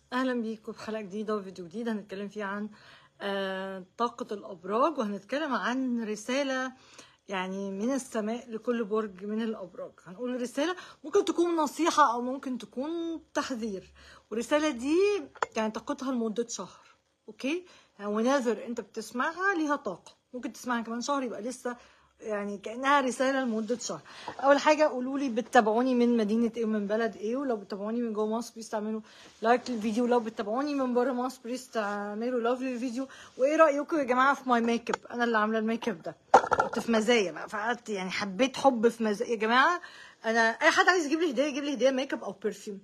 اهلا بيكم في حلقه جديده وفيديو جديد هنتكلم فيه عن آه، طاقه الابراج وهنتكلم عن رساله يعني من السماء لكل برج من الابراج هنقول رساله ممكن تكون نصيحه او ممكن تكون تحذير والرساله دي يعني طاقتها لمده شهر اوكي يعني whenever انت بتسمعها ليها طاقه ممكن تسمعها كمان شهر يبقى لسه يعني كانها رساله لمده شهر اول حاجه قولوا لي بتتابعوني من مدينه ايه ومن بلد ايه ولو بتتابعوني من جوه مصر بليز تعملوا لايك للفيديو ولو بتتابعوني من بره مصر بليز تعملوا لاف للفيديو وايه رايكم يا جماعه في ماي ميك اب انا اللي عامله الميك اب ده كنت في مزايا بقى فقعدت يعني حبيت حب في مزايا يا جماعه انا اي حد عايز يجيب لي هديه يجيب لي هديه ميك اب او برفيوم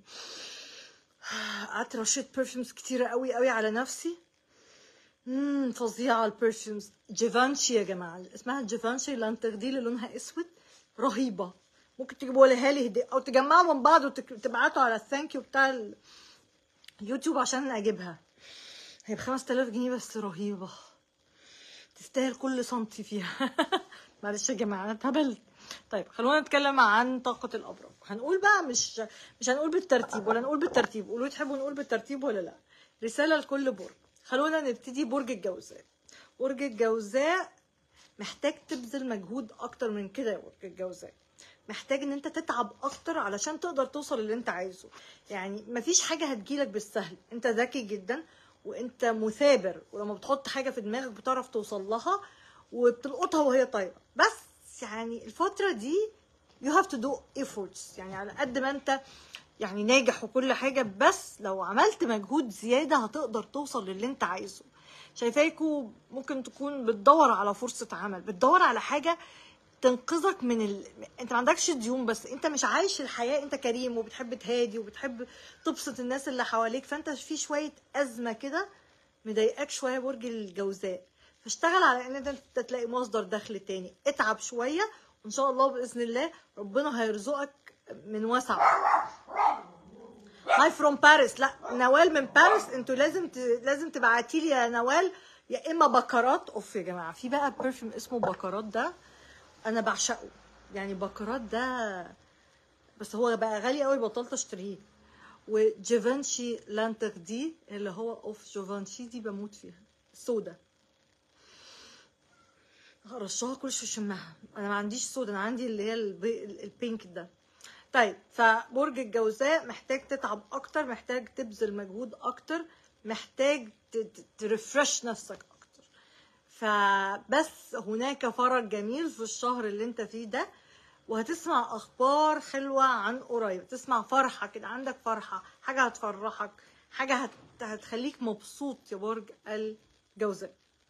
قعدت رشيت برفيومز كتيره قوي قوي على نفسي امم فظيعه البرفيومز جيفانشي يا جماعه اسمها جيفانشي لانتردي اللي لونها اسود رهيبه ممكن تجيبوا لها لي هديه او تجمعوا من بعض وتبعتوا على الثانك يو بتاع اليوتيوب عشان اجيبها هي ب 5000 جنيه بس رهيبه تستاهل كل سنتي فيها معلش يا جماعه انا اتهبلت طيب خلونا نتكلم عن طاقة الأبراج هنقول بقى مش مش هنقول بالترتيب ولا نقول بالترتيب قولوا تحبوا نقول بالترتيب ولا لا رسالة لكل برج خلونا نبتدي برج الجوزاء برج الجوزاء محتاج تبذل مجهود اكتر من كده يا برج الجوزاء محتاج ان انت تتعب اكتر علشان تقدر توصل اللي انت عايزه يعني مفيش حاجة هتجيلك بالسهل انت ذكي جدا وانت مثابر ولما بتحط حاجة في دماغك بتعرف توصل لها وبتلقطها وهي طايرة بس يعني الفترة دي you have to do efforts يعني على قد ما انت يعني ناجح وكل حاجة بس لو عملت مجهود زيادة هتقدر توصل للي انت عايزه شايفاكوا ممكن تكون بتدور على فرصة عمل بتدور على حاجة تنقذك من ال... انت ما عندكش ديون بس انت مش عايش الحياة انت كريم وبتحب تهادي وبتحب تبسط الناس اللي حواليك فانت في شوية أزمة كده مضايقاك شوية برج الجوزاء فاشتغل على ان انت تلاقي مصدر دخل تاني اتعب شوية وان شاء الله بإذن الله ربنا هيرزقك من وسع هاي فروم باريس لا نوال من باريس انتوا لازم ت... لازم تبعتي لي يا نوال يا اما بكرات اوف يا جماعه في بقى برفيوم اسمه بكرات ده انا بعشقه يعني بكرات ده بس هو بقى غالي قوي بطلت اشتريه وجيفانشي لانتر دي اللي هو اوف جيفانشي دي بموت فيها سودا رشها كل شويه شمها انا ما عنديش سودا انا عندي اللي هي البي... البينك ده طيب فبرج الجوزاء محتاج تتعب اكتر محتاج تبذل مجهود اكتر محتاج ترفرش نفسك اكتر فبس هناك فرج جميل في الشهر اللي انت فيه ده وهتسمع اخبار حلوه عن قريب تسمع فرحه كده عندك فرحه حاجه هتفرحك حاجه هت... هتخليك مبسوط يا برج الجوزاء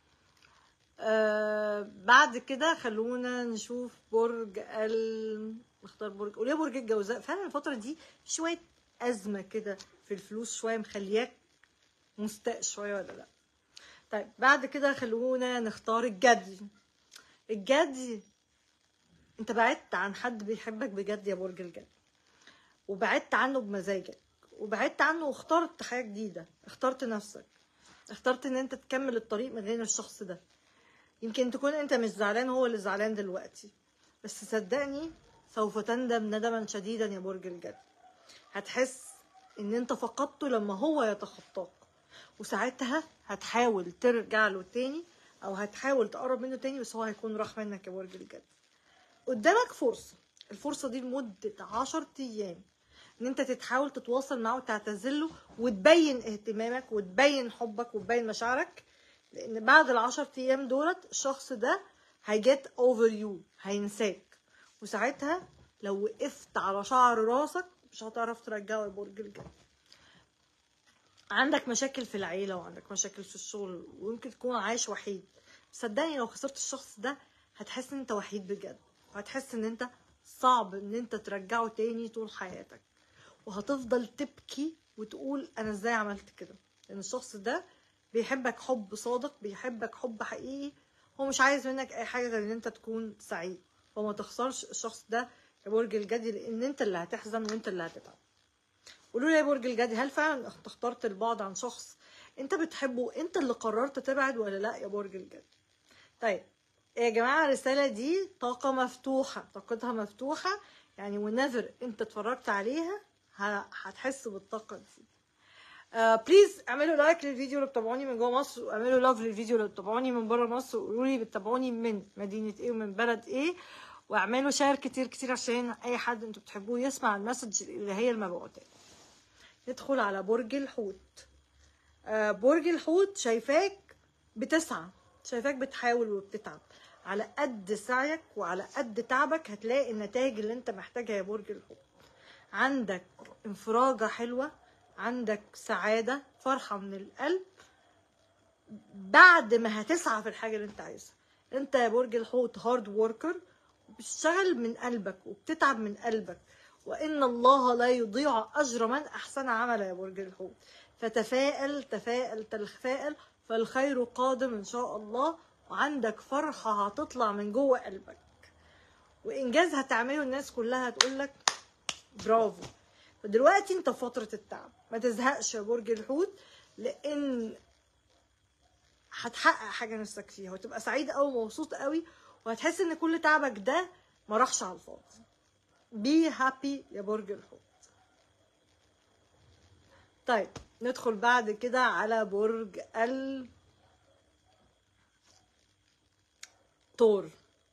آه بعد كده خلونا نشوف برج ال نختار برج وليه برج الجوزاء فعلا الفترة دي في شوية أزمة كده في الفلوس شوية مخلياك مستاء شوية ولا لأ طيب بعد كده خلونا نختار الجدي الجدي انت بعدت عن حد بيحبك بجد يا برج الجدي وبعدت عنه بمزاجك وبعدت عنه واخترت حاجة جديدة اخترت نفسك اخترت ان انت تكمل الطريق من غير الشخص ده يمكن تكون انت مش زعلان هو اللي زعلان دلوقتي بس صدقني سوف تندم ندما شديدا يا برج الجد هتحس ان انت فقدته لما هو يتخطاك وساعتها هتحاول ترجع له تاني او هتحاول تقرب منه تاني بس هو هيكون راح منك يا برج الجد قدامك فرصة الفرصة دي لمدة عشر ايام ان انت تتحاول تتواصل معاه وتعتذله وتبين اهتمامك وتبين حبك وتبين مشاعرك لان بعد العشر ايام دولت الشخص ده هيجيت اوفر يو هينساك وساعتها لو وقفت على شعر راسك مش هتعرف ترجعه يا برج الجد عندك مشاكل في العيلة وعندك مشاكل في الشغل ويمكن تكون عايش وحيد صدقني لو خسرت الشخص ده هتحس ان انت وحيد بجد وهتحس ان انت صعب ان انت ترجعه تاني طول حياتك وهتفضل تبكي وتقول انا ازاي عملت كده لان الشخص ده بيحبك حب صادق بيحبك حب حقيقي هو مش عايز منك اي حاجه غير ان انت تكون سعيد فما تخسرش الشخص ده يا برج الجدي لان انت اللي هتحزن وانت اللي هتتعب قولوا لي يا برج الجدي هل فعلا اخترت البعد عن شخص انت بتحبه انت اللي قررت تبعد ولا لا يا برج الجدي طيب يا جماعه الرساله دي طاقه مفتوحه طاقتها مفتوحه يعني ونذر انت اتفرجت عليها هتحس بالطاقه دي بليز اعملوا لايك للفيديو اللي بتابعوني من جوه مصر واعملوا لاف للفيديو اللي بتابعوني من بره مصر وقولوا لي بتتابعوني من مدينه ايه ومن بلد ايه واعملوا شير كتير كتير عشان اي حد انتوا بتحبوه يسمع المسج اللي هي المبعوثات ندخل على برج الحوت آه، برج الحوت شايفاك بتسعى شايفاك بتحاول وبتتعب على قد سعيك وعلى قد تعبك هتلاقي النتائج اللي انت محتاجها يا برج الحوت عندك انفراجة حلوة عندك سعادة فرحة من القلب بعد ما هتسعى في الحاجة اللي انت عايزها انت يا برج الحوت هارد وركر بتشتغل من قلبك وبتتعب من قلبك وإن الله لا يضيع أجر من أحسن عملا يا برج الحوت فتفائل تفائل تفائل فالخير قادم إن شاء الله وعندك فرحة هتطلع من جوه قلبك وإنجاز هتعمله الناس كلها هتقول لك برافو فدلوقتي انت في فترة التعب ما تزهقش يا برج الحوت لأن هتحقق حاجة نفسك فيها وتبقى سعيد قوي ومبسوط قوي وهتحس ان كل تعبك ده ما راحش على الفاضي بي هابي يا برج الحوت طيب ندخل بعد كده على برج ال طور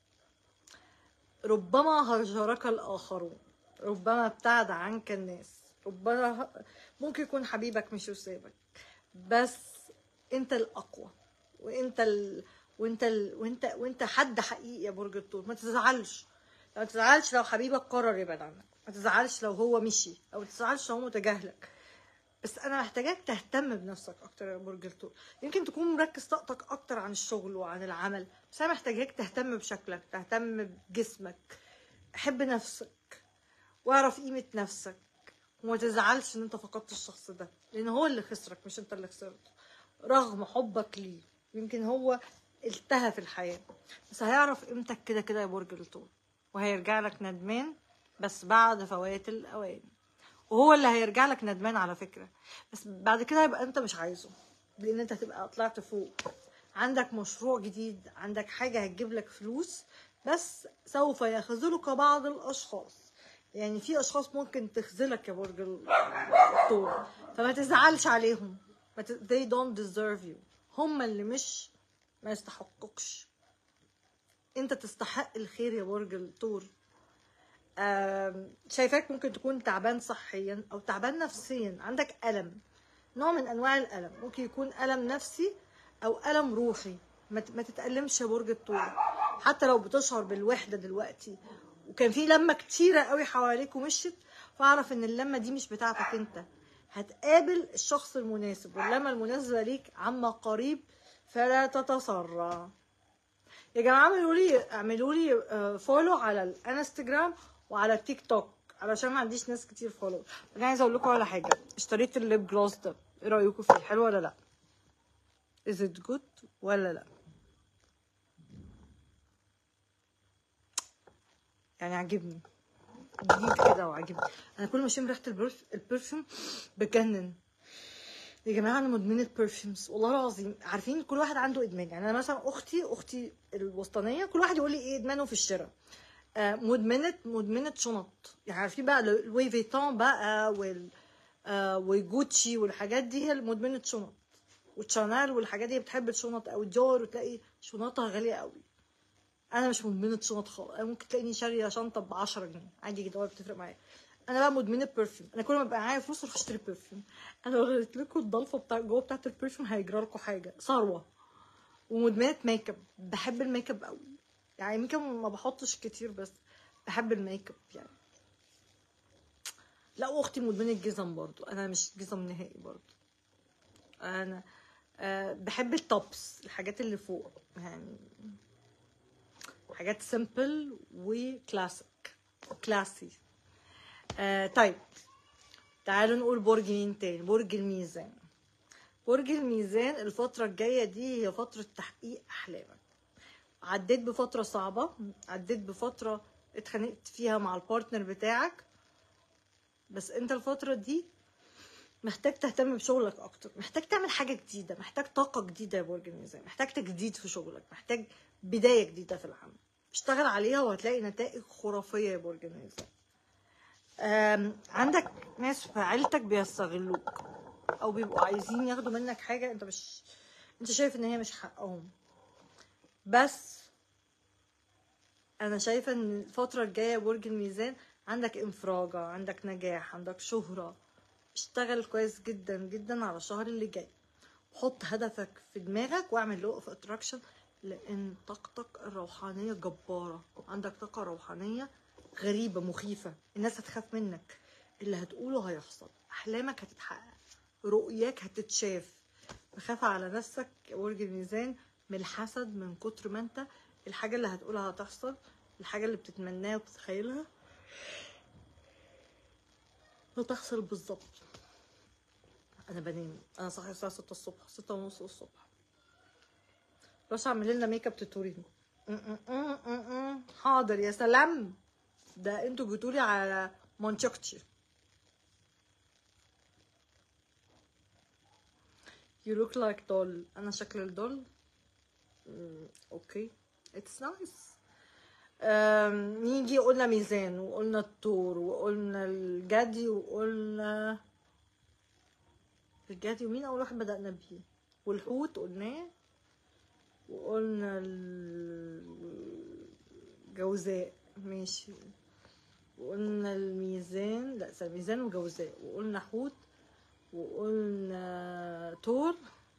ربما هجرك الآخرون ربما ابتعد عنك الناس ربما ممكن يكون حبيبك مش وسابك بس انت الأقوى وانت ال... وانت ال... وانت وانت حد حقيقي يا برج الثور ما تزعلش ما تزعلش لو حبيبك قرر يبعد عنك ما تزعلش لو هو مشي او ما تزعلش لو هو متجاهلك بس انا محتاجاك تهتم بنفسك اكتر يا برج الثور يمكن تكون مركز طاقتك اكتر عن الشغل وعن العمل بس انا محتاجاك تهتم بشكلك تهتم بجسمك حب نفسك واعرف قيمة نفسك وما تزعلش ان انت فقدت الشخص ده لان هو اللي خسرك مش انت اللي خسرته رغم حبك ليه يمكن هو التهى في الحياة بس هيعرف قيمتك كده كده يا برج الثور وهيرجع لك ندمان بس بعد فوات الاوان وهو اللي هيرجع لك ندمان على فكرة بس بعد كده يبقى انت مش عايزه لان انت هتبقى طلعت فوق عندك مشروع جديد عندك حاجة هتجيب لك فلوس بس سوف يخذلك بعض الاشخاص يعني في اشخاص ممكن تخذلك يا برج الثور فما تزعلش عليهم ما ت... they don't deserve you هم اللي مش ما يستحقوكش انت تستحق الخير يا برج الثور آم، شايفاك ممكن تكون تعبان صحيا او تعبان نفسيا عندك الم نوع من انواع الالم ممكن يكون الم نفسي او الم روحي ما ت- ما تتألمش يا برج الثور حتى لو بتشعر بالوحده دلوقتي وكان في لمه كتيره قوي حواليك ومشت فاعرف ان اللمه دي مش بتاعتك انت هتقابل الشخص المناسب واللمه المناسبه ليك عما قريب فلا تتسرع يا جماعه اعملوا لي اعملوا لي فولو على الانستجرام وعلى التيك توك علشان ما عنديش ناس كتير فولو انا عايزه اقول لكم على حاجه اشتريت الليب جلوس ده ايه رايكم فيه حلو ولا لا is it good ولا لا يعني عجبني جديد كده وعجبني انا كل ما اشم ريحه البرف... البرفيوم بتجنن يا جماعه انا مدمنه برفيومز والله العظيم عارفين كل واحد عنده ادمان يعني انا مثلا اختي اختي الوسطانيه كل واحد يقول لي ايه ادمانه في الشراء آه، مدمنه مدمنه شنط يعني عارفين بقى لوي فيتون بقى وال آه، وجوتشي والحاجات دي هي مدمنه شنط وتشانيل والحاجات دي بتحب الشنط او ديور وتلاقي شنطها غاليه قوي انا مش مدمنه شنط خالص انا ممكن تلاقيني شاريه شنطه ب 10 جنيه عادي جدا ولا بتفرق معايا انا بقى مدمنه برفيوم انا كل ما بقى معايا فلوس اروح اشتري برفيوم انا لو قلت لكم الضلفه بتاع جوه بتاعت البرفيوم هيجرى لكم حاجه ثروه ومدمنه ميك اب بحب الميك اب قوي يعني يمكن ما بحطش كتير بس بحب الميك اب يعني لا واختي مدمنه جزم برضو انا مش جزم نهائي برضو انا أه بحب التوبس الحاجات اللي فوق يعني حاجات سيمبل وكلاسيك كلاسي آه طيب تعالوا نقول برج مين تاني برج الميزان برج الميزان الفترة الجاية دي هي فترة تحقيق أحلامك عديت بفترة صعبة عديت بفترة اتخانقت فيها مع البارتنر بتاعك بس انت الفترة دي محتاج تهتم بشغلك اكتر محتاج تعمل حاجة جديدة محتاج طاقة جديدة يا برج الميزان محتاج تجديد في شغلك محتاج بداية جديدة في العمل اشتغل عليها وهتلاقي نتائج خرافية يا برج الميزان آم، عندك ناس في عيلتك بيستغلوك او بيبقوا عايزين ياخدوا منك حاجه انت مش انت شايف ان هي مش حقهم بس انا شايفه ان الفتره الجايه برج الميزان عندك انفراجه عندك نجاح عندك شهره اشتغل كويس جدا جدا على الشهر اللي جاي حط هدفك في دماغك واعمل له اوف اتراكشن لان طاقتك الروحانيه جباره عندك طاقه روحانيه غريبه مخيفه الناس هتخاف منك اللي هتقوله هيحصل احلامك هتتحقق رؤياك هتتشاف بخاف على نفسك يا برج الميزان من الحسد من كتر ما انت الحاجه اللي هتقولها هتحصل الحاجه اللي بتتمناها وبتتخيلها هتحصل بالظبط انا بنام انا صاحيه الساعه 6 الصبح 6 ونص الصبح باش اعمل لنا ميك اب توتوريال م- م- م- م- م. حاضر يا سلام ده انتوا جيتولي على منطقتي You look like doll انا شكل الدول مم، اوكي اتس نايس نيجي قلنا ميزان وقلنا الطور وقلنا الجدي وقلنا الجدي ومين اول واحد بدأنا بيه والحوت قلناه وقلنا الجوزاء ماشي وقلنا الميزان لا استنى، ميزان وجوزاء وقلنا حوت وقلنا تور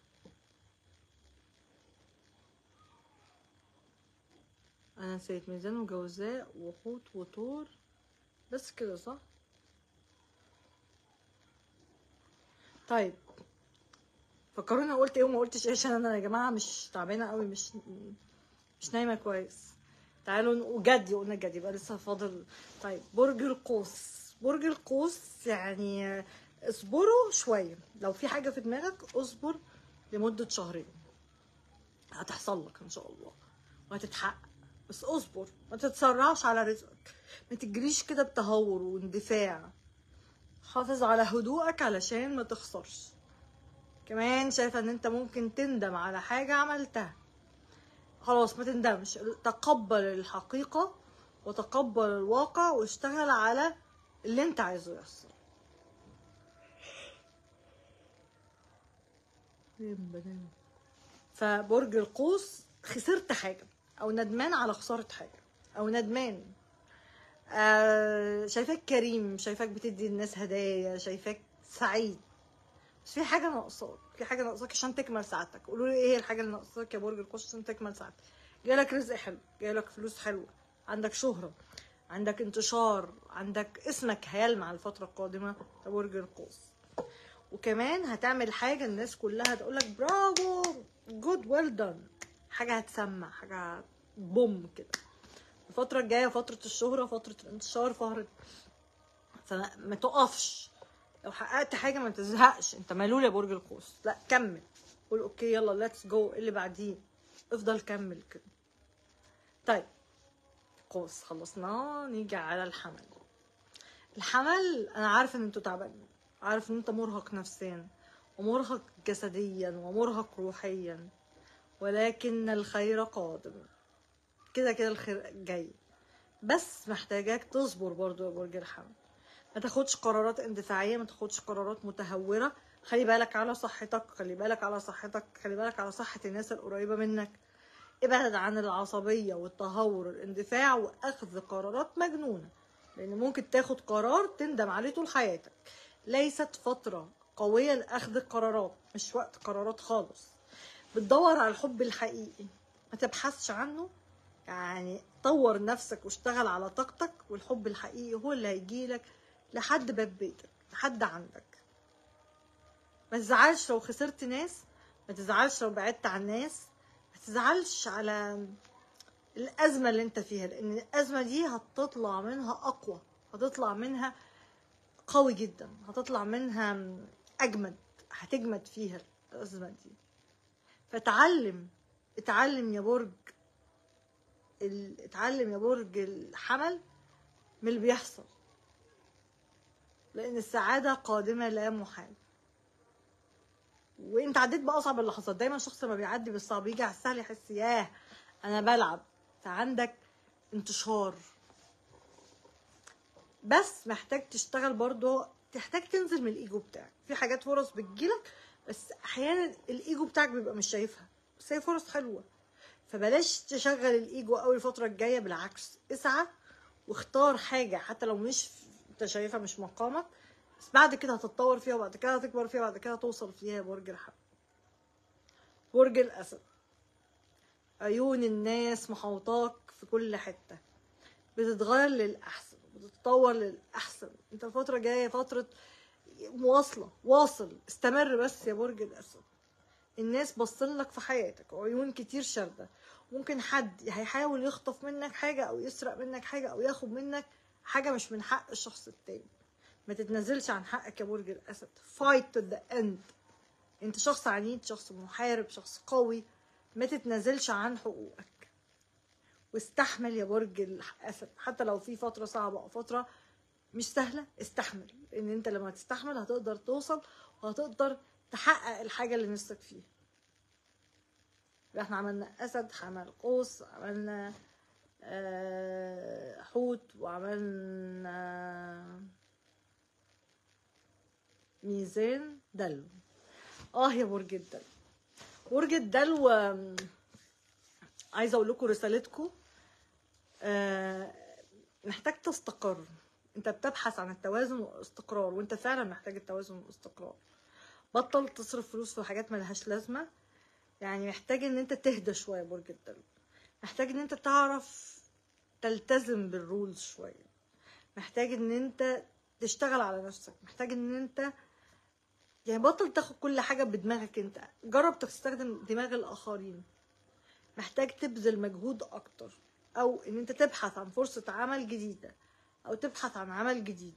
انا نسيت ميزان وجوزاء وحوت وطور بس كده صح طيب فكروني أنا قلت ايه وما قلتش ايه عشان انا يا جماعه مش تعبانه قوي مش مش نايمه كويس تعالوا نقول جدي قلنا جدي يبقى لسه فاضل طيب برج القوس برج القوس يعني اصبروا شويه لو في حاجه في دماغك اصبر لمده شهرين هتحصل لك ان شاء الله وهتتحقق بس اصبر ما تتسرعش على رزقك ما تجريش كده بتهور واندفاع حافظ على هدوءك علشان ما تخسرش كمان شايفه ان انت ممكن تندم على حاجه عملتها خلاص ما تندمش تقبل الحقيقه وتقبل الواقع واشتغل على اللي انت عايزه يحصل فبرج القوس خسرت حاجه او ندمان على خساره حاجه او ندمان آه شايفاك كريم شايفاك بتدي الناس هدايا شايفاك سعيد بس في حاجه ناقصاك في حاجه ناقصاك عشان تكمل سعادتك قولوا لي ايه هي الحاجه اللي ناقصاك يا برج القوس عشان تكمل سعادتك جالك رزق حلو جالك فلوس حلوه عندك شهره عندك انتشار عندك اسمك هيلمع الفتره القادمه يا برج القوس وكمان هتعمل حاجه الناس كلها تقول لك برافو جود ويل دون حاجه هتسمع حاجه بوم كده الفتره الجايه فتره الشهره فتره الانتشار فتره فما ما تقفش لو حققت حاجه ما تزهقش انت ملول يا برج القوس لا كمل قول اوكي يلا ليتس جو اللي بعديه افضل كمل كده طيب قوس خلصناه نيجي على الحمل الحمل انا عارفه ان انتوا تعبانين عارف ان انت مرهق نفسيا ومرهق جسديا ومرهق روحيا ولكن الخير قادم كده كده الخير جاي بس محتاجاك تصبر برضو يا برج الحمل ما تاخدش قرارات اندفاعيه ما تاخدش قرارات متهوره خلي بالك على صحتك خلي بالك على صحتك خلي بالك على صحه الناس القريبه منك ابعد عن العصبيه والتهور الاندفاع واخذ قرارات مجنونه لان ممكن تاخد قرار تندم عليه طول حياتك ليست فتره قويه لاخذ القرارات مش وقت قرارات خالص بتدور على الحب الحقيقي ما تبحثش عنه يعني طور نفسك واشتغل على طاقتك والحب الحقيقي هو اللي هيجيلك لحد باب بيتك لحد عندك ما تزعلش لو خسرت ناس ما تزعلش لو بعدت عن ناس ما تزعلش على الأزمة اللي انت فيها لأن الأزمة دي هتطلع منها أقوى هتطلع منها قوي جدا هتطلع منها أجمد هتجمد فيها الأزمة دي فتعلم اتعلم يا برج ال- اتعلم يا برج الحمل من اللي بيحصل لان السعاده قادمه لا محال وانت عديت باصعب اللحظات دايما الشخص لما بيعدي بالصعب يجي على السهل يحس ياه انا بلعب فعندك انتشار بس محتاج تشتغل برضو تحتاج تنزل من الايجو بتاعك في حاجات فرص بتجيلك بس احيانا الايجو بتاعك بيبقى مش شايفها بس هي فرص حلوه فبلاش تشغل الايجو قوي الفتره الجايه بالعكس اسعى واختار حاجه حتى لو مش انت شايفها مش مقامك بس بعد كده هتتطور فيها وبعد كده هتكبر فيها وبعد كده هتوصل فيها برج الحب برج الاسد عيون الناس محوطاك في كل حته بتتغير للاحسن بتتطور للاحسن انت الفتره الجايه فتره مواصله واصل استمر بس يا برج الاسد الناس بصلك في حياتك وعيون كتير شاردة ممكن حد هيحاول يخطف منك حاجة أو يسرق منك حاجة أو ياخد منك حاجة مش من حق الشخص التاني ما تتنازلش عن حقك يا برج الأسد fight to the end انت شخص عنيد شخص محارب شخص قوي ما تتنازلش عن حقوقك واستحمل يا برج الأسد حتى لو في فترة صعبة أو فترة مش سهلة استحمل لأن انت لما تستحمل هتقدر توصل وهتقدر تحقق الحاجة اللي نفسك فيها احنا عملنا أسد عمل قوس عملنا آه، حوت وعملنا ميزان دلو اه يا برج الدلو برج الدلو آم، عايزه اقول لكم رسالتكم آه، محتاج تستقر انت بتبحث عن التوازن والاستقرار وانت فعلا محتاج التوازن والاستقرار بطل تصرف فلوس في حاجات ملهاش لازمه يعني محتاج ان انت تهدى شويه يا برج الدلو محتاج ان انت تعرف تلتزم بالرولز شويه محتاج ان انت تشتغل على نفسك محتاج ان انت يعني بطل تاخد كل حاجه بدماغك انت جرب تستخدم دماغ الاخرين محتاج تبذل مجهود اكتر او ان انت تبحث عن فرصه عمل جديده او تبحث عن عمل جديد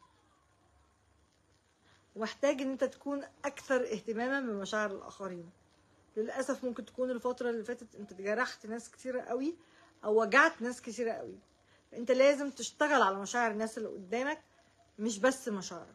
ومحتاج ان انت تكون اكثر اهتماما بمشاعر الاخرين للاسف ممكن تكون الفتره اللي فاتت انت جرحت ناس كتيره قوي او وجعت ناس كتيره قوي انت لازم تشتغل على مشاعر الناس اللي قدامك مش بس مشاعرك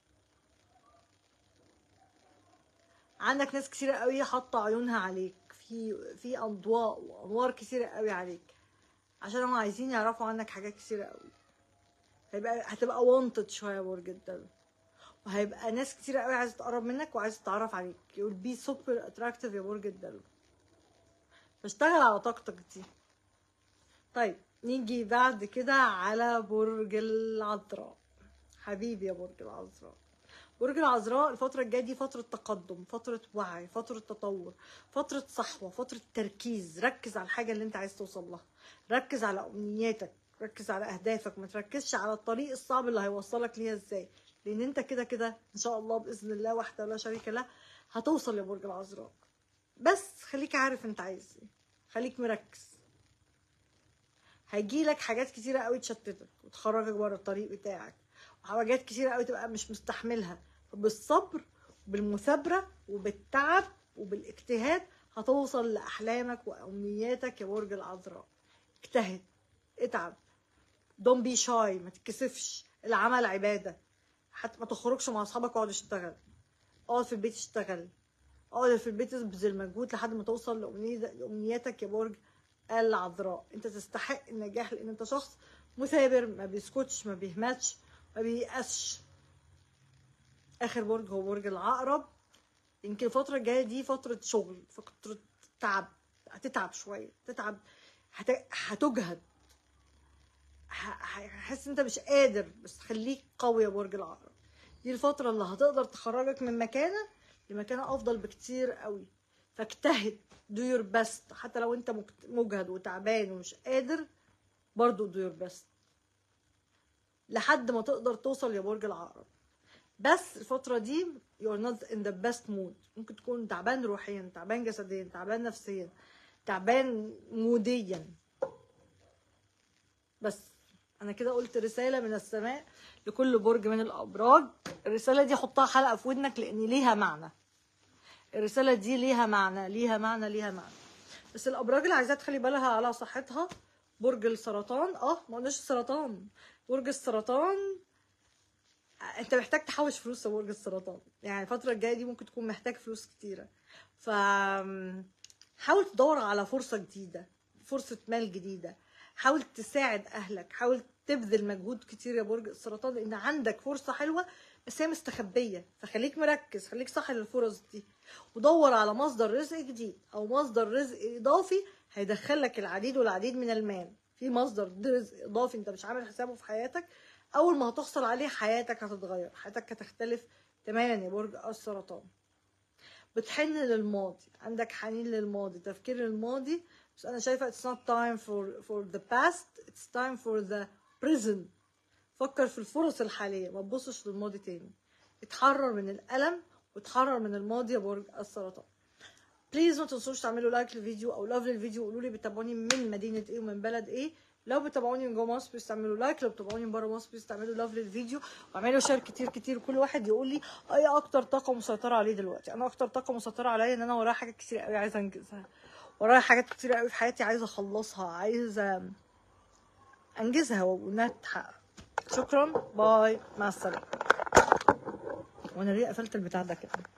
عندك ناس كتيره قوي حاطه عيونها عليك في في اضواء وانوار كتيره قوي عليك عشان هم عايزين يعرفوا عنك حاجات كتيره قوي هيبقى هتبقى وانتد شويه يا برج الدلو وهيبقى ناس كتير قوي عايزه تقرب منك وعايزه تتعرف عليك you'll be super attractive يا برج الدلو فاشتغل على طاقتك دي طيب نيجي بعد كده على برج العذراء حبيبي يا برج العذراء برج العذراء الفترة الجاية دي فترة تقدم فترة وعي فترة تطور فترة صحوة فترة تركيز ركز على الحاجة اللي انت عايز توصل لها ركز على أمنياتك ركز على أهدافك ما تركزش على الطريق الصعب اللي هيوصلك ليها ازاي لأن انت كده كده إن شاء الله بإذن الله وحده لا شريك له هتوصل يا برج العذراء بس خليك عارف انت عايز ايه خليك مركز هيجيلك حاجات كتيرة قوي تشتتك وتخرجك بره الطريق بتاعك وحاجات كتيرة قوي تبقى مش مستحملها بالصبر وبالمثابرة وبالتعب وبالاجتهاد هتوصل لأحلامك وأمنياتك يا برج العذراء اجتهد اتعب don't be shy ما تتكسفش العمل عبادة حتى ما تخرجش مع أصحابك اقعد اشتغل اقعد في البيت اشتغل اقعد في البيت ابذل مجهود لحد ما توصل لأمنية- لأمنياتك يا برج العذراء انت تستحق النجاح لان انت شخص مثابر ما بيسكتش ما بيهمتش ما بييأسش اخر برج هو برج العقرب يمكن الفترة الجاية دي فترة شغل فترة تعب هتتعب شوية تتعب هت... هتجهد ه- هتحس ان انت مش قادر بس خليك قوي يا برج العقرب دي الفترة اللي هتقدر تخرجك من مكانة لمكانة افضل بكتير قوي فاجتهد do your best حتى لو انت مجت- مجهد وتعبان ومش قادر برضو do your best لحد ما تقدر توصل يا برج العقرب بس الفترة دي you're not in the best mood ممكن تكون تعبان روحيا تعبان جسديا تعبان نفسيا تعبان موديا بس انا كده قلت رسالة من السماء لكل برج من الابراج الرسالة دي حطها حلقة في ودنك لان ليها معنى الرسالة دي ليها معنى ليها معنى ليها معنى بس الابراج اللي عايزاها تخلي بالها على صحتها برج السرطان اه ما قلناش السرطان برج السرطان انت محتاج تحوش فلوس يا برج السرطان يعني الفتره الجايه دي ممكن تكون محتاج فلوس كتيره ف حاول تدور على فرصه جديده فرصه مال جديده حاول تساعد اهلك حاول تبذل مجهود كتير يا برج السرطان لان عندك فرصه حلوه بس هي مستخبيه فخليك مركز خليك صاحي للفرص دي ودور على مصدر رزق جديد او مصدر رزق اضافي هيدخلك العديد والعديد من المال في مصدر رزق اضافي انت مش عامل حسابه في حياتك اول ما هتحصل عليه حياتك هتتغير حياتك هتختلف تماما يا برج السرطان بتحن للماضي عندك حنين للماضي تفكير للماضي بس انا شايفه it's not time for for the past it's time for the present فكر في الفرص الحاليه ما تبصش للماضي تاني اتحرر من الالم وتحرر من الماضي يا برج السرطان بليز ما تنسوش تعملوا لايك للفيديو او لاف للفيديو وقولوا لي بتتابعوني من مدينه ايه ومن بلد ايه لو بتابعوني من جوه مصر بليز تعملوا لايك لو بتابعوني من بره مصر بليز تعملوا لاف للفيديو واعملوا شير كتير كتير كل واحد يقول لي اي اكتر طاقه مسيطره عليه دلوقتي انا اكتر طاقه مسيطره عليا ان انا ورايا حاجات كتير قوي عايزه انجزها ورايا حاجات كتير قوي في حياتي عايزه اخلصها عايزه انجزها وانها تتحقق شكرا باي مع السلامه وانا ليه قفلت البتاع ده كده